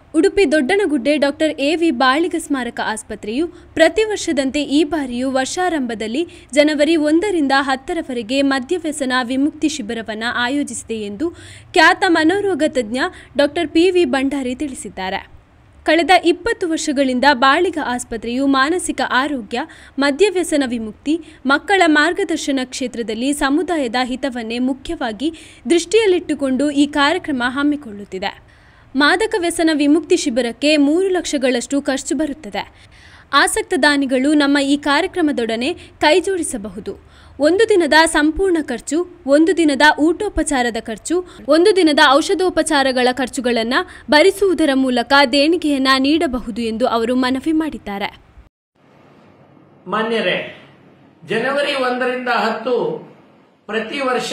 Udupi Doddanagudde doctor A V Baliga ಸ್ಮಾರಕ ಆಸ್ಪತ್ರೆಯು ಪ್ರತಿ ವರ್ಷದಂತೆ ಈ ಬಾರಿಯೂ ವರ್ಷಾರಂಭದಲ್ಲಿ ಜನವರಿ ಒಂದರಿಂದ ಹತ್ತರವರೆಗೆ ಮದ್ಯವ್ಯಸನ ವಿಮುಕ್ತಿ ಶಿಬಿರವನ್ನು ಆಯೋಜಿಸಿದೆ ಎಂದು ಖ್ಯಾತ ಮನೋರೋಗ ತಜ್ಞ ಡಾಕ್ಟರ್ ಪಿ ವಿ ಭಂಡಾರಿ ತಿಳಿಸಿದ್ದಾರೆ ಕಳೆದ ಇಪ್ಪತ್ತು ವರ್ಷಗಳಿಂದ ಬಾಳಿಗ ಆಸ್ಪತ್ರೆಯು ಮಾನಸಿಕ ಆರೋಗ್ಯ ಮದ್ಯವ್ಯಸನ ವಿಮುಕ್ತಿ ಮಕ್ಕಳ ಮಾರ್ಗದರ್ಶನ ಕ್ಷೇತ್ರದಲ್ಲಿ ಸಮುದಾಯದ ಹಿತವನ್ನೇ ಮುಖ್ಯವಾಗಿ ದೃಷ್ಟಿಯಲ್ಲಿಟ್ಟುಕೊಂಡು ಈ ಕಾರ್ಯಕ್ರಮ ಹಮ್ಮಿಕೊಳ್ಳುತ್ತಿದೆ ಮಾದಕ ವ್ಯಸನ ವಿಮುಕ್ತಿ ಶಿಬಿರಕ್ಕೆ ಮೂರು ಲಕ್ಷಗಳಷ್ಟು ಖರ್ಚು ಬರುತ್ತದೆ ಆಸಕ್ತ ದಾನಿಗಳು ನಮ್ಮ ಈ ಕಾರ್ಯಕ್ರಮದೊಡನೆ ಕೈಜೋಡಿಸಬಹುದು ಒಂದು ದಿನದ ಸಂಪೂರ್ಣ ಖರ್ಚು ಒಂದು ದಿನದ ಊಟೋಪಚಾರದ ಖರ್ಚು ಒಂದು ದಿನದ ಔಷಧೋಪಚಾರಗಳ ಖರ್ಚುಗಳನ್ನು ಭರಿಸುವುದರ ಮೂಲಕ ದೇಣಿಗೆಯನ್ನ ನೀಡಬಹುದು ಎಂದು ಅವರು ಮನವಿ ಮಾಡಿದ್ದಾರೆ ಮಾನ್ಯರೇ ಜನವರಿ ಒಂದರಿಂದ ಹತ್ತು ಪ್ರತಿ ವರ್ಷ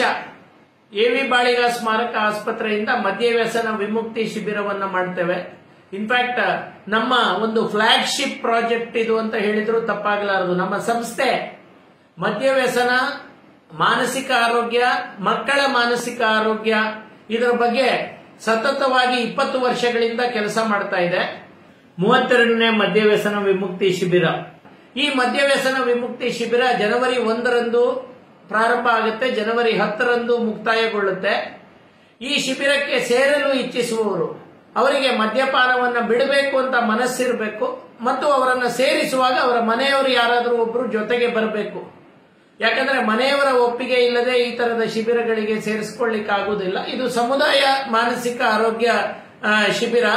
ಎವಿ ಬಾಳಿಗ ಸ್ಮಾರಕ ಆಸ್ಪತ್ರೆಯಿಂದ ಮದ್ಯವ್ಯಸನ ವಿಮುಕ್ತಿ ಶಿಬಿರವನ್ನ ಮಾಡ್ತೇವೆ ಇನ್ಫ್ಯಾಕ್ಟ್ ನಮ್ಮ ಒಂದು ಫ್ಲಾಗ್ಶಿಪ್ ಪ್ರಾಜೆಕ್ಟ್ ಇದು ಅಂತ ಹೇಳಿದ್ರು ತಪ್ಪಾಗಲಾರದು ನಮ್ಮ ಸಂಸ್ಥೆ ಮದ್ಯವ್ಯಸನ ಮಾನಸಿಕ ಆರೋಗ್ಯ ಮಕ್ಕಳ ಮಾನಸಿಕ ಆರೋಗ್ಯ ಇದರ ಬಗ್ಗೆ ಸತತವಾಗಿ ಇಪ್ಪತ್ತು ವರ್ಷಗಳಿಂದ ಕೆಲಸ ಮಾಡ್ತಾ ಇದೆ ಮೂವತ್ತೆರಡನೇ ಮದ್ಯವ್ಯಸನ ವಿಮುಕ್ತಿ ಶಿಬಿರ ಈ ಮದ್ಯವ್ಯಸನ ವಿಮುಕ್ತಿ ಶಿಬಿರ ಜನವರಿ ಒಂದರಂದು ಪ್ರಾರಂಭ ಆಗುತ್ತೆ ಜನವರಿ ಹತ್ತರಂದು ಮುಕ್ತಾಯಗೊಳ್ಳುತ್ತೆ ಈ ಶಿಬಿರಕ್ಕೆ ಸೇರಲು ಇಚ್ಛಿಸುವವರು ಅವರಿಗೆ ಮದ್ಯಪಾನವನ್ನ ಬಿಡಬೇಕು ಅಂತ ಮನಸ್ಸಿರಬೇಕು ಮತ್ತು ಅವರನ್ನ ಸೇರಿಸುವಾಗ ಅವರ ಮನೆಯವರು ಯಾರಾದರೂ ಒಬ್ಬರು ಜೊತೆಗೆ ಬರಬೇಕು ಯಾಕಂದ್ರೆ ಮನೆಯವರ ಒಪ್ಪಿಗೆ ಇಲ್ಲದೆ ಈ ತರದ ಶಿಬಿರಗಳಿಗೆ ಸೇರಿಸಿಕೊಳ್ಳಿಕ್ಕೆ ಆಗುವುದಿಲ್ಲ ಇದು ಸಮುದಾಯ ಮಾನಸಿಕ ಆರೋಗ್ಯ ಆ, ಶಿಬಿರ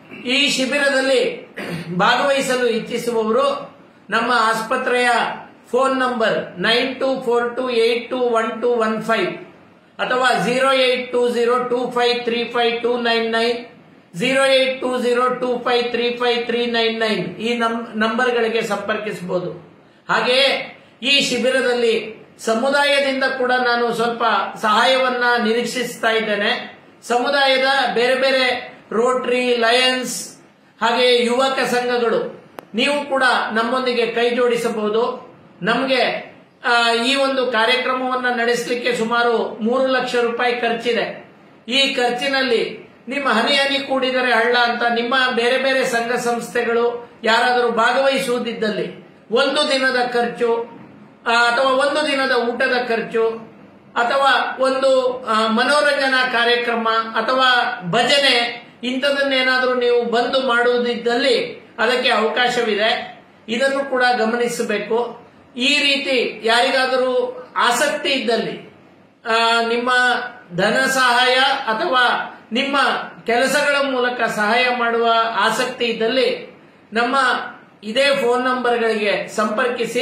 ಈ ಶಿಬಿರದಲ್ಲಿ ಭಾಗವಹಿಸಲು ಇಚ್ಛಿಸುವವರು ನಮ್ಮ ಆಸ್ಪತ್ರೆಯ phone number nine two four two eight two one two one five ಅಥವಾ zero eight two zero two five three five two nine nine zero eight two zero two five three five three nine nine ಈ ನಂಬರ್ಗಳಿಗೆ ಸಂಪರ್ಕಿಸಬಹುದು ಹಾಗೆಯೇ ಈ ಶಿಬಿರದಲ್ಲಿ ಸಮುದಾಯದಿಂದ ಕೂಡ ನಾನು ಸ್ವಲ್ಪ ಸಹಾಯವನ್ನ ನಿರೀಕ್ಷಿಸ್ತಾ ಇದ್ದೇನೆ ಸಮುದಾಯದ ಬೇರೆ ಬೇರೆ ರೋಟ್ರಿ ಲಯನ್ಸ್ ಹಾಗೆ ಯುವಕ ಸಂಘಗಳು ನೀವು ಕೂಡ ನಮ್ಮೊಂದಿಗೆ ಕೈ ಜೋಡಿಸಬಹುದು ನಮಗೆ ಆ, ಈ ಒಂದು ಕಾರ್ಯಕ್ರಮವನ್ನ ನಡೆಸಲಿಕ್ಕೆ ಸುಮಾರು ಮೂರು ಲಕ್ಷ ರೂಪಾಯಿ ಖರ್ಚಿದೆ ಈ ಖರ್ಚಿನಲ್ಲಿ ನಿಮ್ಮ ಹನಿ ಹನಿ ಕೂಡಿದರೆ ಹಳ್ಳ ಅಂತ ನಿಮ್ಮ ಬೇರೆ ಬೇರೆ ಸಂಘ ಸಂಸ್ಥೆಗಳು ಯಾರಾದರೂ ಭಾಗವಹಿಸುವುದಿದ್ದಲ್ಲಿ ಒಂದು ದಿನದ ಖರ್ಚು ಆ, ಅಥವಾ ಒಂದು ದಿನದ ಊಟದ ಖರ್ಚು ಅಥವಾ ಒಂದು ಆ, ಮನೋರಂಜನಾ ಕಾರ್ಯಕ್ರಮ ಅಥವಾ ಭಜನೆ ಇಂಥದನ್ನೇನಾದರೂ ನೀವು ಬಂದು ಮಾಡುವುದಿದ್ದಲ್ಲಿ ಅದಕ್ಕೆ ಅವಕಾಶವಿದೆ ಇದನ್ನು ಕೂಡ ಗಮನಿಸಬೇಕು ಈ ರೀತಿ ಯಾರಿಗಾದರೂ ಆಸಕ್ತಿ ಇದ್ದಲ್ಲಿ ಆ, ನಿಮ್ಮ ಧನ ಸಹಾಯ ಅಥವಾ ನಿಮ್ಮ ಕೆಲಸಗಳ ಮೂಲಕ ಸಹಾಯ ಮಾಡುವ ಆಸಕ್ತಿ ಇದ್ದಲ್ಲಿ ನಮ್ಮ ಇದೇ ಫೋನ್ ನಂಬರ್ಗಳಿಗೆ ಸಂಪರ್ಕಿಸಿ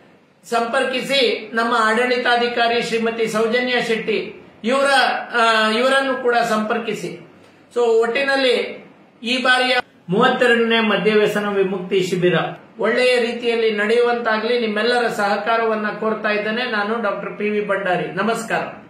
ಸಂಪರ್ಕಿಸಿ ನಮ್ಮ ಆಡಳಿತಾಧಿಕಾರಿ ಶ್ರೀಮತಿ ಸೌಜನ್ಯ ಶೆಟ್ಟಿ ಇವರ ಆ, ಇವರನ್ನು ಕೂಡ ಸಂಪರ್ಕಿಸಿ ಸೊ ಒಟ್ಟಿನಲ್ಲಿ ಈ ಬಾರಿಯ ಮೂವತ್ತೆರಡನೇ ಮದ್ಯವ್ಯಸನ ವಿಮುಕ್ತಿ ಶಿಬಿರ ಒಳ್ಳೆಯ ರೀತಿಯಲ್ಲಿ ನಡೆಯುವಂತಾಗಲಿ ನಿಮ್ಮೆಲ್ಲರ ಸಹಕಾರವನ್ನ ಕೋರ್ತಾ ಇದ್ದೇನೆ ನಾನು ಡಾಕ್ಟರ್ ಪಿ ವಿ ಭಂಡಾರಿ ನಮಸ್ಕಾರ